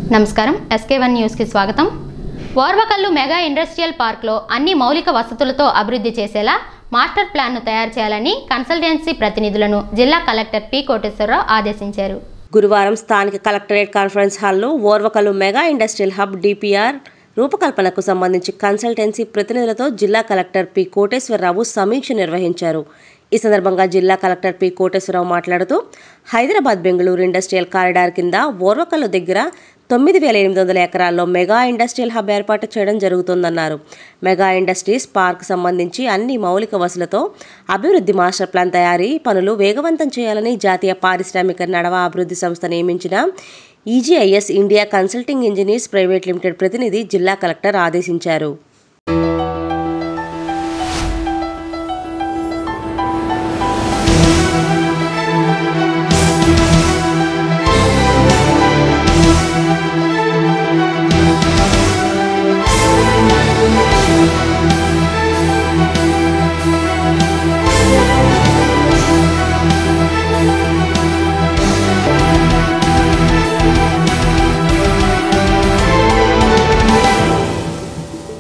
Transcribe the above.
నమస్కారం SK one న్యూస్కి స్వాగతం ఓర్వకల్లు మెగా ఇండస్ట్రియల్ పార్క్లో అన్ని మౌలిక వసతులతో అభివృద్ధి చేసేలా మాస్టర్ ప్లాన్ను తయారు చేయాలని కన్సల్టెన్సీ ప్రతినిధులను జిల్లా కలెక్టర్ పి కోటేశ్వరరావు ఆదేశించారు గురువారం స్థానిక కలెక్టరేట్ కాన్ఫరెన్స్ హాల్లో Orvakal mega industrial hub DPR రూపకల్పనకు సంబంధించి కన్సల్టెన్సీ ప్రతినిధులతో జిల్లా కలెక్టర్ పి కోటేశ్వరరావు సమీక్ష నిర్వహించారు ఈ సందర్భంగా జిల్లా కలెక్టర్ పి కోటేశ్వరరావు మాట్లాడుతూ హైదరాబాద్ బెంగళూరు ఇండస్ట్రియల్ కారిడార్ కింద ఓర్వకల్లు దగ్గర తొమ్మిది వేల ఎనిమిది వందల ఎకరాల్లో మెగా ఇండస్ట్రియల్ హబ్ ఏర్పాటు చేయడం జరుగుతుందన్నారు మెగా ఇండస్ట్రీస్ పార్క్ సంబంధించి అన్ని మౌలిక వసతులతో అభివృద్ధి మాస్టర్ ప్లాన్ తయారీ పనులు వేగవంతం చేయాలని జాతీయ పారిశ్రామిక నడవ అభివృద్ధి సంస్థ నియమించిన EGIS India consulting engineers private limited ప్రతినిధి జిల్లా కలెక్టర్ ఆదేశించారు